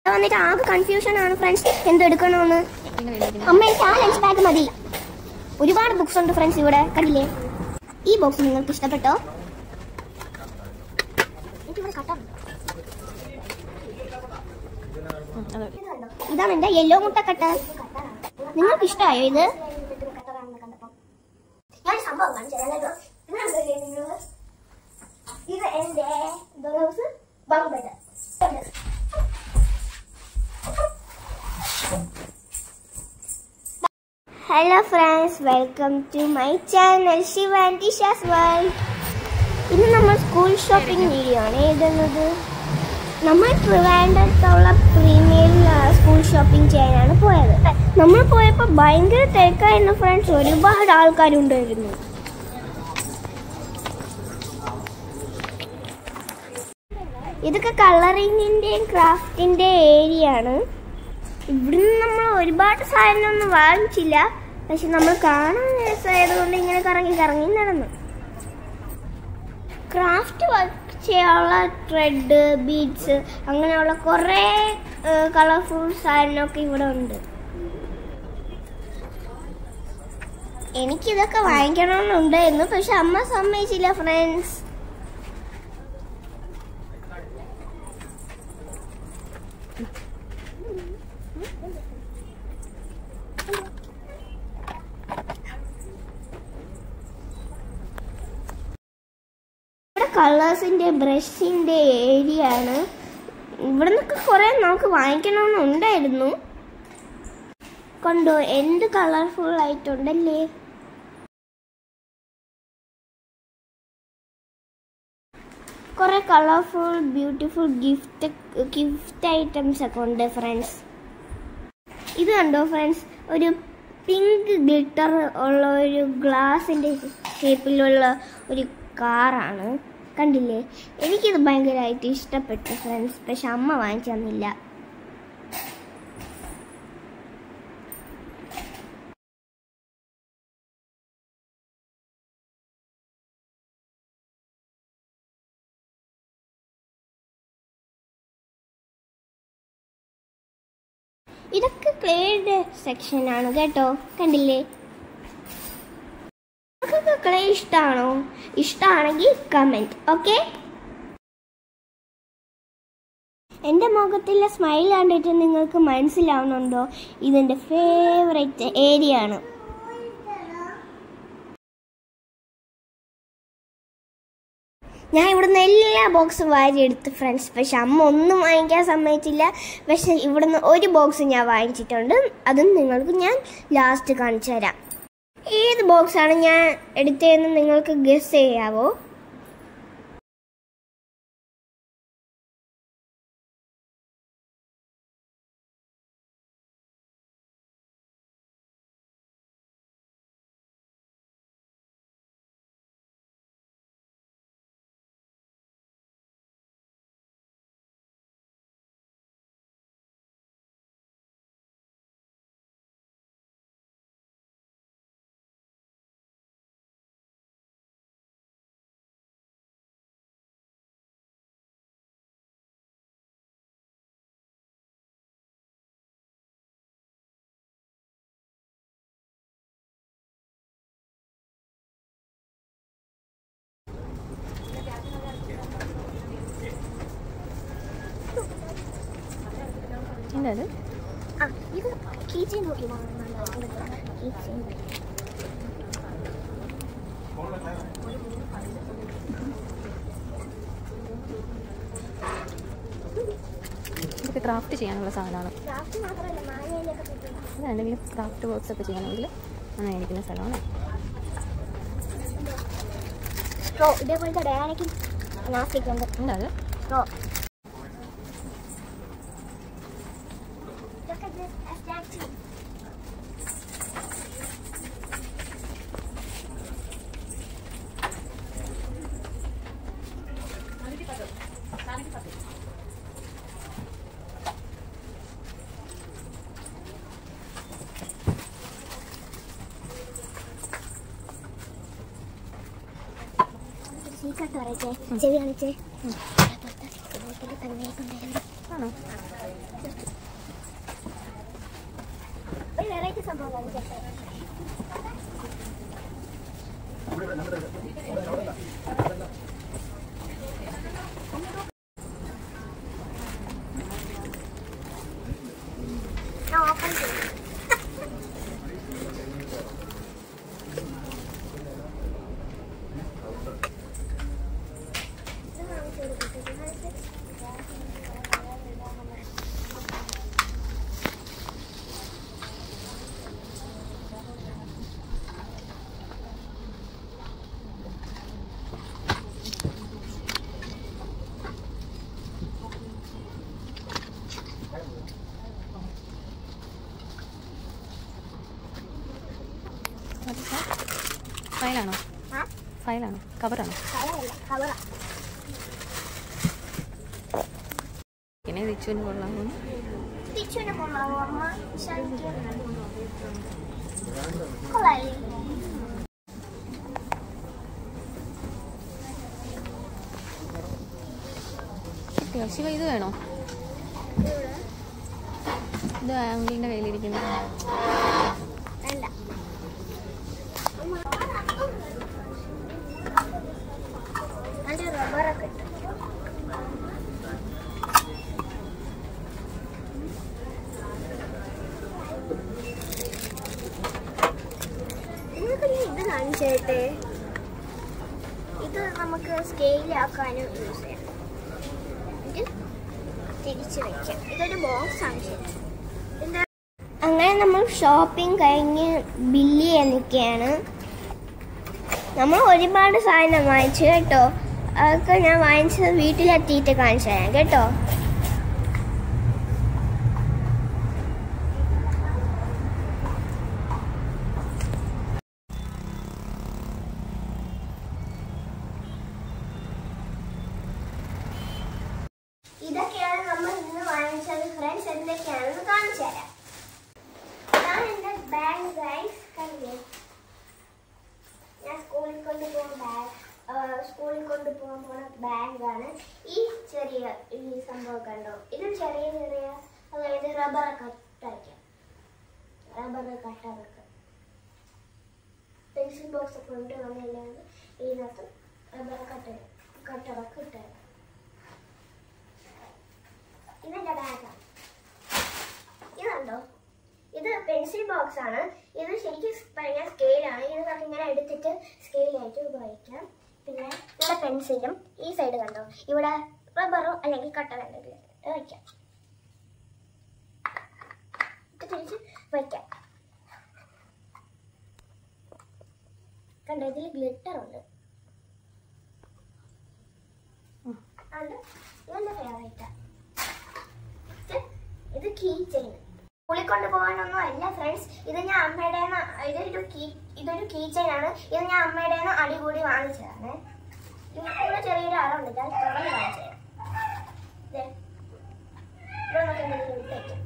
വന്നിട്ട് ആകെ കൺഫ്യൂഷൻ ആണ് ഫ്രണ്ട്സ് എന്തെടുക്കണമെന്ന് ഇങ്ങനെ ഇരിക്കുന്നു. അമ്മ എനിക്ക് ആ ലഞ്ച് ബാഗ് മതി ഒരുപാട് ബുക്സ് ഉണ്ട് ഫ്രണ്ട്സ് ഇവിടെ കണ്ടില്ലേ ഈ ബോക്സ് നിങ്ങൾക്ക് ഇഷ്ടപ്പെട്ടോ എനിക്കിവിടെ കട്ട ഉം, അതെ. ഇതാണ് എന്റെ യെല്ലോ മുട്ടക്കട്ട നിങ്ങൾക്ക് ഇഷ്ടമായോ ഇത് ഞാൻ സംഭവം കാണിച്ചു തരാം കേട്ടോ. ഇത് കണ്ടില്ലേ നിങ്ങള്? ഇത് എന്റെ blouse bunk bed hello friends welcome to my channel Shiva and Shaz world ഇന്ന് നമ്മൾ സ്കൂൾ ഷോപ്പിംഗ് വീഡിയോ ആണ് എഴുതുന്നത് നമ്മൾ ട്രിവാൻഡ്രത്തുള്ള പ്രീമിയർ സ്കൂൾ ഷോപ്പിംഗ് ചെയ്യാനാണ് പോയത് നമ്മൾ പോയപ്പോൾ ഭയങ്കര തിരക്കായിരുന്നു ഫ്രണ്ട്സ് ഒരുപാട് ആൾക്കാരുണ്ടായിരുന്നു ഇതൊക്കെ കളറിങ്ങിൻ്റെയും ക്രാഫ്റ്റിൻ്റെ ഏരിയ ആണ് ഇവിടുന്ന് നമ്മൾ ഒരുപാട് സാധനമൊന്നും വാങ്ങിച്ചില്ല പക്ഷെ നമ്മൾ കാണാൻ രസമായതുകൊണ്ട് ഇങ്ങനെ കറങ്ങി കറങ്ങി നടന്നു ക്രാഫ്റ്റ് വർക്ക് ചെയ്യാനുള്ള ത്രെഡ് ബീഡ്സ് അങ്ങനെയുള്ള കുറേ കളർഫുൾ സാധനമൊക്കെ ഇവിടെ ഉണ്ട് എനിക്കിതൊക്കെ വാങ്ങിക്കണമെന്നുണ്ടായിരുന്നു പക്ഷെ അമ്മ സമ്മതിച്ചില്ല ഫ്രണ്ട്സ് ഇവിടെ കളേഴ്സിന്റെ ബ്രഷിന്റെ ഏരിയ ആണ് ഇവിടെ നിന്നൊക്കെ കുറെ നമുക്ക് വാങ്ങിക്കണമെന്നുണ്ടായിരുന്നു കണ്ടോ എന്ത് കളർഫുൾ ആയിട്ടുണ്ടല്ലേ കുറെ colourful beautiful gift gift items ഒക്കെ ഉണ്ട് ഫ്രണ്ട്സ് ഇത് കണ്ടോ ഫ്രണ്ട്സ് ഒരു പിങ്ക് ഗ്ലിറ്റർ ഉള്ള ഒരു ഗ്ലാസിന്റെ ഷേപ്പിലുള്ള ഒരു കാറാണ് കണ്ടില്ലേ എനിക്കിത് ഭയങ്കരമായിട്ട് ഇഷ്ടപ്പെട്ടു ഫ്രണ്ട്സ് പക്ഷെ അമ്മ വാങ്ങിച്ചു തന്നില്ല ഇതൊക്കെ ക്ലേയുടെ സെക്ഷൻ ആണ് കേട്ടോ കണ്ടില്ലേ നിങ്ങൾക്ക് ക്ലേ ഇഷ്ടമാണോ ഇഷ്ടമാണെങ്കിൽ കമൻറ്റ് ഓക്കെ എൻ്റെ മുഖത്തിലെ സ്മൈൽ കണ്ടിട്ട് നിങ്ങൾക്ക് മനസ്സിലാവുന്നുണ്ടോ ഇതെൻ്റെ ഫേവറേറ്റ് ഏരിയ ആണ് ഞാൻ ഇവിടുന്ന് എല്ലാ ബോക്സും വാരി എടുത്ത് ഫ്രണ്ട്സ് പക്ഷെ അമ്മ ഒന്നും വാങ്ങിക്കാൻ സമ്മതിച്ചില്ല പക്ഷെ ഇവിടുന്ന് ഒരു ബോക്സ് ഞാൻ വാങ്ങിച്ചിട്ടുണ്ട് അതും നിങ്ങൾക്ക് ഞാൻ ലാസ്റ്റ് കാണിച്ചു തരാം ഏത് ബോക്സാണ് ഞാൻ എടുത്തതെന്ന് നിങ്ങൾക്ക് ഗസ് ചെയ്യാവോ എന്താ അത്? ആ ഇത് കീച്ചെയിൻ നോക്കി കീച്ചെയിൻ ഇതൊക്കെ ക്രാഫ്റ്റ് ചെയ്യാനുള്ള സാധനമാണ് ക്രാഫ്റ്റ് മാത്രമല്ല മാലയിലൊക്കെ പറ്റും ഇത് എന്തെങ്കിലും ക്രാഫ്റ്റ് വർക്ക്സ് ഒക്കെ ചെയ്യണമെങ്കിൽ അങ്ങനെ ഇരിക്കുന്ന സ്ഥലമാണ് സ്ട്രോ ഇതേപോലത്തെ ഡയാനയ്ക്കും നാസ്റ്റിക് ഉണ്ട് എന്താ അത് സ്ട്രോ ഇതൊക്കെ സ്റ്റാച്ചു സീക്രട്ട് പറയട്ടെ ചെവി കാണിച്ചേ തന്നെ കൊണ്ടുവരുന്നു ആണോ ജസ്റ്റ് ഞാൻ ഓപ്പൺ ചെയ്യും ഇത് കാണിച്ചു കൊടുക്കട്ടെ. ഇത് കാണിച്ച്. ഫയലാണോ ആ? ഫയലാണോ കവറാണോ കളറല്ല, കളറാ. പിന്നെ റിച്ചുവിന് കൊള്ളാമോ ടീച്ചറിനെ കൊള്ളാവോ അമ്മ? ശരിക്കും. കൊള്ളാല്ലേ? കിട്ടിയോ ശിവ ഇത് വേണോ ഇത് ആംഗിളിൻ്റെ കയ്യിലിരിക്കുന്നത് വേണ്ട. അതിന്റെ റബ്ബറൊക്കെ ഇട്ടു. നിങ്ങൾക്ക് ഞാൻ ഇത് കാണിച്ചേട്ടെ ഇത് നമുക്ക് സ്കെയിലാക്കാനും യൂസ് ചെയ്യാം ഇത് തിരിച്ചു വെക്കാം ഇതൊരു ബോക്സ് ആണ് ശരി ഇതിന്റെ അങ്ങനെ നമ്മൾ ഷോപ്പിംഗ് കഴിഞ്ഞ് ബില്ല് ചെയ്യാൻ നിൽക്കുകയാണ് നമ്മൾ ഒരുപാട് സാധനം വാങ്ങിച്ചു കേട്ടോ അതൊക്കെ ഞാൻ വാങ്ങിച്ചത് വീട്ടിലെത്തിയിട്ട് കാണിച്ചു തരാം കേട്ടോ ഇതൊക്കെയാണ് നമ്മൾ ഇന്ന് വാങ്ങിച്ചത് ഫ്രണ്ട്സ് എന്തൊക്കെയാണെന്ന് കാണിച്ചു തരാം ഞാൻ എൻ്റെ ബാഗ് ഗൈസ് കണ്ടില്ലേ ഞാൻ സ്കൂളിൽ കൊണ്ടുപോകുന്ന ബാഗ് സ്കൂളിൽ കൊണ്ടുപോകാൻ പോണ ബാഗാണ് ഈ ചെറിയ ഈ സംഭവം കണ്ടോ ഇത് ചെറിയ ചെറിയ അതായത് റബ്ബർ കട്ടയ്ക്കാം റബ്ബർ കട്ടറൊക്കെ പെൻസിൽ ബോക്സ് ഒക്കെ കൊണ്ട് വന്നില്ലാണ്ട് ഇതിനകത്ത് റബ്ബർ കട്ട കട്ടറൊക്കെ ഇട്ടത് ഇതെന്റെ ബാഗാണ് ഇതുണ്ടോ ഇത് പെൻസിൽ ബോക്സ് ആണ് ഇത് ശരിക്കും പറഞ്ഞാൽ സ്കെയിലാണ് ഇത് നമുക്ക് ഇങ്ങനെ എടുത്തിട്ട് സ്കെയിലായിട്ട് ഉപയോഗിക്കാം പിന്നെ ഇവിടെ പെൻസിലും ഈ സൈഡ് കണ്ടോ ഇവിടെ റബ്ബറോ അല്ലെങ്കിൽ കട്ട വേണ്ടെങ്കിൽ വയ്ക്കാം ഇത് തിരിച്ച് വയ്ക്കാം കണ്ടോ ഇതിൽ ഗ്ലിറ്റർ ഉണ്ട് അത് ഇതെന്റെ ഫേവറേറ്റാ ഇത് കീ ചെയിൻ സ്കൂളിൽ കൊണ്ടുപോകാനൊന്നും അല്ല ഫ്രണ്ട്സ് ഇത് ഞാൻ അമ്മയുടെ ഇതൊരു കീ ഇതൊരു കീ ചെയിൻ ആണ് ഇത് ഞാൻ അമ്മയുടെ അടി കൂടി വാങ്ങിച്ചതാണ് ഇവിടെ ചെറിയൊരു അറുണ്ട് ഞാൻ തുറന്ന് കാണിച്ചു തരാം ദേ. ഇവിടെ നമുക്ക് എന്തെങ്കിലും ഇട്ടേക്കാം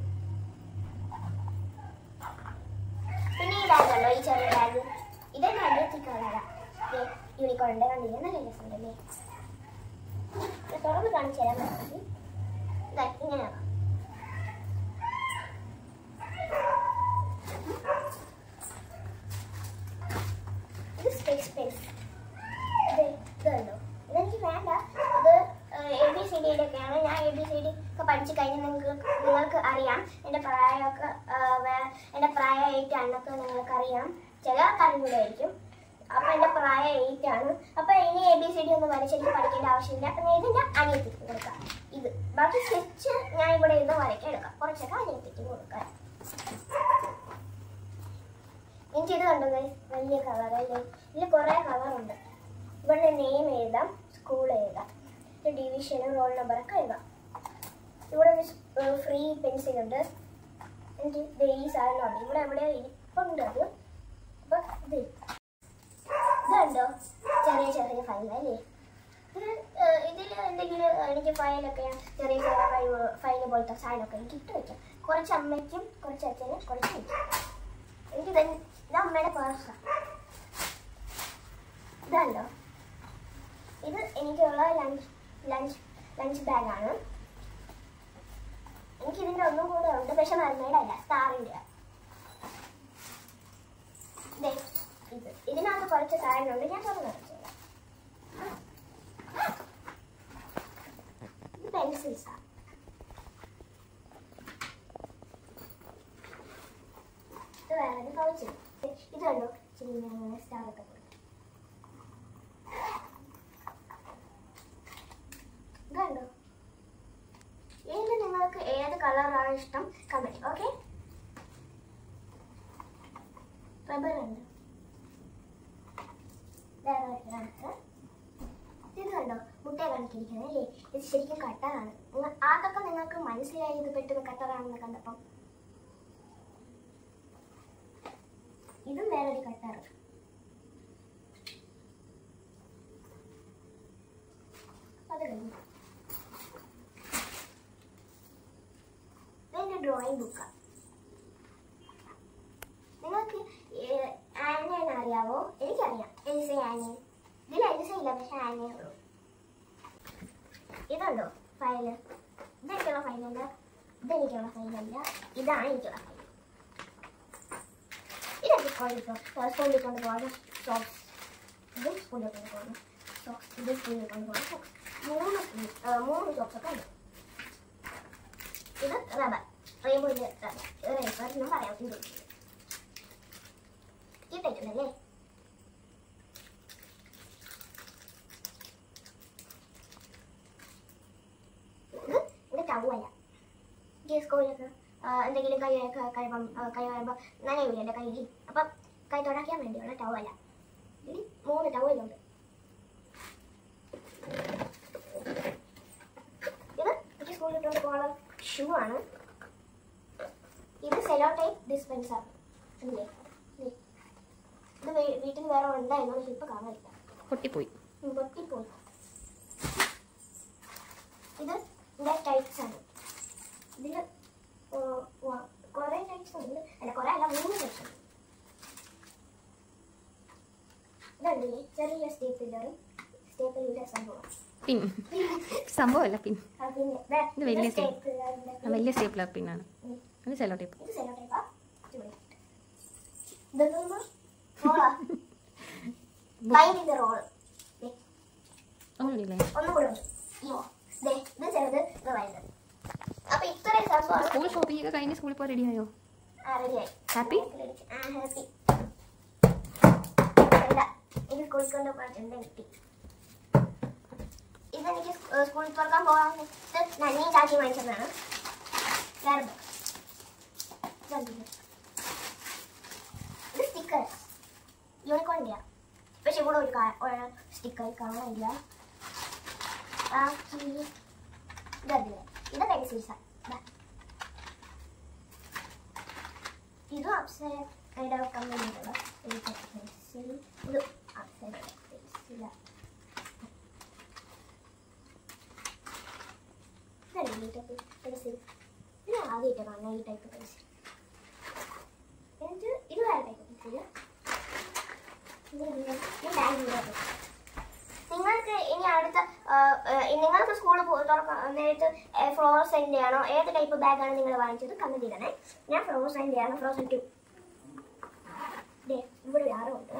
പിന്നെ ഈ ബാഗ് ഉണ്ടോ ഈ ചെറിയ ബാഗ് ഇതെന്നെ അടിയത്തി കളറാ യൂണിക്കോണിന്റെ കണ്ടില്ലേ നല്ല രസമുണ്ടല്ലേ ഇത് തുറന്ന് കാണിച്ചു തരാൻ പറ്റും ഇതാ ഇങ്ങനെയാണ് ഇത് സ്പേസ് സ്പേസ് ഇത് ഇതുണ്ടോ ഇതെനിക്ക് വേണ്ട ഇത് എ ബി സി ഡിയിലൊക്കെയാണ് ഞാൻ എ ബി സി ഡി ഒക്കെ പഠിച്ചു കഴിഞ്ഞ് നിങ്ങൾക്ക് നിങ്ങൾക്ക് അറിയാം എൻ്റെ പ്രായമൊക്കെ ആ, വേ- എൻ്റെ പ്രായം എയ്റ്റ് ആണെന്നൊക്കെ നിങ്ങൾക്ക് അറിയാം ചില അറിഞ്ഞൂടായിരിക്കും അപ്പൊ എൻ്റെ പ്രായം എയ്റ്റ് ആണ് അപ്പൊ ഇനി എ ബി സി ഡി ഒന്നും വരച്ചെനിക്ക് പഠിക്കേണ്ട ആവശ്യമില്ല അപ്പൊ ഞാൻ ഇതിൻ്റെ അനിയത്തിക്ക് കൊടുക്കാം ഇത് ബാക്കി സ്കെച്ച് ഞാൻ ഇവിടെ ഇരുന്ന് വരയ്ക്കാൻ എടുക്കാം കുറച്ചൊക്കെ അനിയത്തിക്ക് കൊടുക്കാം എനിക്ക് ഇത് കണ്ടു guys. വലിയ കളർ അല്ലേ ഇതിൽ കുറേ കളറുണ്ട് ഇവിടെ നെയിം എഴുതാം സ്കൂൾ എഴുതാം ഇത് ഡിവിഷനും റോൾ നമ്പറൊക്കെ എഴുതാം ഇവിടെ ഒരു ഫ്രീ പെൻസിൽ ഉണ്ട് എനിക്ക് ഇത് ഈ സാധനമുണ്ട് ഇവിടെ എവിടെ ഇരിപ്പുണ്ട് അത് അപ്പൊ ഇത് ഇതുണ്ടോ ചെറിയ ചെറിയ ഫയൽ അല്ലേ ഇത് ഇതിൽ എന്തെങ്കിലും എനിക്ക് ഫയലൊക്കെ ചെറിയ ചെറിയ ഫയൽ ഫയൽ പോലത്തെ സാധനമൊക്കെ എനിക്ക് ഇട്ട് വയ്ക്കാം കുറച്ച് അമ്മയ്ക്കും കുറച്ച് അച്ഛനും കുറച്ച് എനിക്കും എനിക്ക് ഇത് ഇത് അമ്മയുടെ പേഴ്സാണ് ഇതല്ലോ ഇത് എനിക്കുള്ള ലഞ്ച് ലഞ്ച് ലഞ്ച് ബാഗാണ് എനിക്ക് ഇതിൻ്റെ ഒന്നും കൂടെ ഉണ്ട് പക്ഷെ മരുന്നയുടെ അല്ല സ്റ്റാറിൻ്റെ ദേ, ഇത് ഇതിനകത്ത് കുറച്ച് സാധനമുണ്ട് ഞാൻ തുറന്നു കാണിച്ചുതരാം ഇത് പെൻസിൽസാ ഇത് വേറെ കവച്ച് ഇത് കണ്ടോ ഇച്ചിരി ഞാൻ സ്റ്റാർ ഒക്കെ കൊടുത്തു ഇത് കണ്ടോ ഇതിൽ നിങ്ങൾക്ക് ഏത് കളറാണ് ഇഷ്ടം കമന്റ് ഓക്കെ റബ്ബർ ഉണ്ട് വേറെ ഒരെണ്ണമാണ്. ഇത് കണ്ടോ മുട്ട കണക്കിരിക്കുന്നത് അല്ലേ ഇത് ശരിക്കും കട്ടറാണ് നിങ്ങൾ ആദ്യമൊക്കെ നിങ്ങൾക്ക് മനസ്സിലായി ഇത് പെട്ടെന്ന് കട്ടറാണെന്ന് കണ്ടപ്പം ഇതും വേറൊരു കട്ടറ് അത് കഴിഞ്ഞു ഇതെന്റെ ഡ്രോയിങ് ബുക്കാണ് നിങ്ങൾക്ക് ആനയെ അറിയാവോ എനിക്കറിയാം എലിസ ആനയെ ഇതിൽ എലിസ ഇല്ല പക്ഷെ ആനയേ ഉള്ളൂ ഇതുണ്ടോ ഫയല് ഇതെനിക്കുള്ള ഫയലല്ല ഇതെനിക്കുള്ള ഫയലല്ല ഇതാണ് എനിക്കുള്ള ഫയൽ ഇതൊക്കെ സ്കൂളിൽ സ്കൂളിൽ കൊണ്ടുപോകാൻ സോക്സ് ഇത് സ്കൂളിൽ കൊണ്ടുപോകുന്നു സോക്സ് ഇത് സ്കൂളിൽ കൊണ്ടുപോകാൻ സോക്സ് മൂന്ന് ആ, മൂന്ന് സോക്സ് ഒക്കെ ഉണ്ട് ഇത് റബ്ബർ റെയിൻബോയില് റബ്ബർ ഇത് റബ്ബർ ഞാൻ പറയാം ഇംഗ്ലീഷിൽ ഇട്ടിട്ടുണ്ടല്ലേ ഇത് ഇത് ടവല്ല ഈ സ്കൂളിലൊക്കെ ആ, എന്തെങ്കിലും കൈ ക- കഴിയുമ്പം ആ, കൈ കഴിയുമ്പോൾ നനയില്ല എൻ്റെ കയ്യിൽ അപ്പം കൈ തുടയ്ക്കാൻ വേണ്ടിയുള്ള ടവല്ല ഇതിൽ മൂന്ന് ടവലുണ്ട് ഇത് എനിക്ക് സ്കൂളിൽ ഇട്ടുകൊണ്ട് പോകാനുള്ള ഷൂ ആണ് ഇത് സെലോ ടൈപ്പ് ഡിസ്പെൻസർ അല്ലേ ദേ. ഇത് വീ- വീട്ടിൽ വേറെ ഉണ്ടായിരുന്നു പക്ഷെ ഇപ്പൊ കാണാനില്ല പൊട്ടിപ്പോയി ഉം, പൊട്ടിപ്പോയി ഇത് ഇതിന്റെ ടൈപ്സ് ആണ് ഇതില് കുറെ ടൈപ്സ് ഉണ്ട് അല്ല കുറെ അല്ല മൂന്ന് ടൈപ്സ് ഉണ്ട് ഇതുണ്ടല്ലേ ചെറിയ സ്റ്റേപ്പിലറും സ്റ്റേപ്പിലിന്റെ സംഭവം പിൻ സംഭവമല്ല പിൻ ആ, പിന്നെ ദേ, ഇത് വലിയ ഇത് സ്റ്റേപ്പ്. സ്റ്റേപ്പിലറിന്റെ ആ, വലിയ സ്റ്റേപ്ലർ പിന്നാണ് ഉം. അത് സെലോ ടേപ്പ് ഇത് സെലോ ടൈപ്പാ ഇതൊന്നും റോളാ ബൈൻഡിന്റെ റോള് ഒന്നുമില്ലേ ഒന്നും കൂടെ ഉണ്ട് അയ്യോ ദേ ഇത് ചെറുത് ഇത് വലുത് അപ്പൊ ഇത്രയും സംഭവം സ്കൂൾ ഷോപ്പിംഗ് ഒക്കെ കഴിഞ്ഞ് സ്കൂളിൽ പോയി റെഡിയായോ റെഡിയായി ഹാപ്പി ആ ഹാപ്പി ഇല്ല എനിക്ക് സ്കൂളിൽ കൊണ്ട് പോയിട്ടുണ്ട് കിട്ടി ഇതെനിക്ക് സ്- സ്കൂളിൽ തുറക്കാൻ പോകാൻ നന്ദി ചാച്ചി വാങ്ങിച്ചതാണ് വേറെ book. ഇതുണ്ടല്ലേ? ഇത് സ്റ്റിക്കർ യൂണിക്കോണില്ല പക്ഷെ ഇവിടെ ഒരു സ്റ്റിക്കർ കാണാനില്ല ബാക്കി ഇതല്ലേ ഇത് പെൻസിൽസാണ് ഇതും അപ്സരയുടെ കമ്പനിയിലുള്ള ഒരു പെൻസിൽ ഇത് അപ്സരയുടെ പെൻസില ഇതല്ലേ ഈ ടൈപ്പ് പെൻസിൽ ഇത് ആദ്യമായിട്ട് കാണുന്ന ഈ ടൈപ്പ് പെൻസിൽ എന്നിട്ട് ഇത് വേറെ ടൈപ്പ് പെൻസിൽ നിങ്ങൾക്ക് ഇനി അടുത്ത ആ, ആ, നിങ്ങൾക്ക് സ്കൂളിൽ തുറക്കാൻ നേരത്ത് ഫ്രോസൻ്റെ ആണോ ഏത് ടൈപ്പ് ബാഗാണ് നിങ്ങൾ വാങ്ങിച്ചത് കമന്റ് ചെയ്യണേ ഞാൻ ഫ്രോസൻ്റെ ആണ് ഫ്രോസൺ ടു ഇവിടെ വേറെ ഉണ്ട്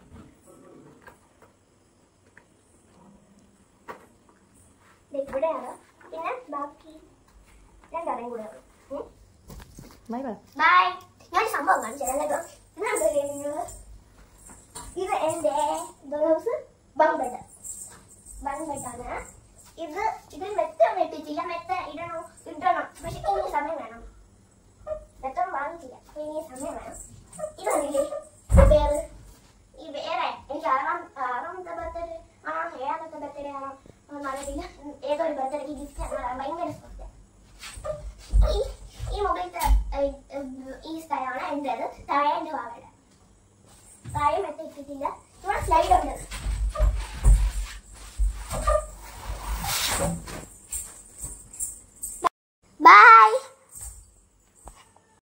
ദേ, ഇവിടെയാണ് പിന്നെ ബാക്കി രണ്ടറിയും കൂടെ ഉള്ളൂ ഉം. ബൈ ബൈ ബൈ ഞാൻ സംഭവം കാണിച്ചു തരാം കേട്ടോ ഇതുണ്ടല്ലേ നിങ്ങൾ ഇത് എന്റെ ബ്ലൗസ് ബമ്പഡ് ബമ്പഡാണ് ഇത് ഇതിൽ മെത്ത ഇട്ടിട്ടില്ല മെത്ത ഇടണോ ഇടണം പക്ഷെ ഇനി സമയം വേണം മെത്ത വാങ്ങിച്ചില്ല അപ്പൊ ഇനി സമയം വേണം ഇതല്ലേ പേര് ഈ വേറെ എനിക്ക് ആറാം ആറാമത്തെ ബർത്ത്ഡേ ആണോ ഏഴാമത്തെ ബർത്ത്ഡേ ആണോ ഒന്നും അറിയത്തില്ല ഏതോ ഒരു ബർത്ത്ഡേക്ക് ഗിഫ്റ്റ് ഭയങ്കര ഇഷ്ടമാണ് ഈ ഈ മൊബൈലത്തെ ഈ സ്ഥലമാണ് എൻ്റെത് താഴെ എൻ്റെ വാവയുടെ താഴെ മെത്ത ഇട്ടിട്ടില്ല ഇവിടെ സ്ലൈഡ് ഉണ്ട്